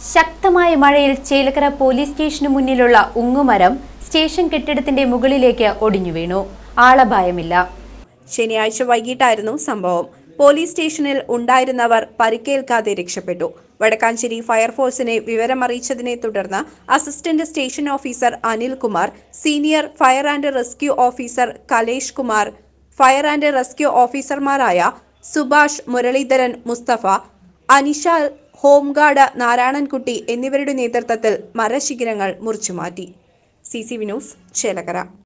ശക്തമായ മഴയിൽ ചേലക്കര പോലീസ് സ്റ്റേഷന് മുന്നിലുള്ള ഉങ്ങുമരം സ്റ്റേഷൻ കെട്ടിടത്തിന്റെ മുകളിലേക്ക് ഒടിഞ്ഞു വീണു ആളപായമില്ല ശനിയാഴ്ച വൈകിട്ടായിരുന്നു സംഭവം പോലീസ് സ്റ്റേഷനിൽ ഉണ്ടായിരുന്നവർ പരിക്കേൽക്കാതെ രക്ഷപ്പെട്ടു വടക്കാഞ്ചേരി ഫയർഫോഴ്സിനെ വിവരമറിയിച്ചതിനെ തുടർന്ന് assistant station officer Anilkumar senior fire and rescue officer Kalesh Kumar fire and rescue ഓഫീസർമാരായ സുഭാഷ് മുരളീധരൻ മുസ്തഫ അനിഷാൽ ഹോംഗാർഡ് നാരായണൻകുട്ടി എന്നിവരുടെ നേതൃത്വത്തിൽ മരശിഖരങ്ങൾ മുറിച്ചുമാറ്റി C C V news Chelakkara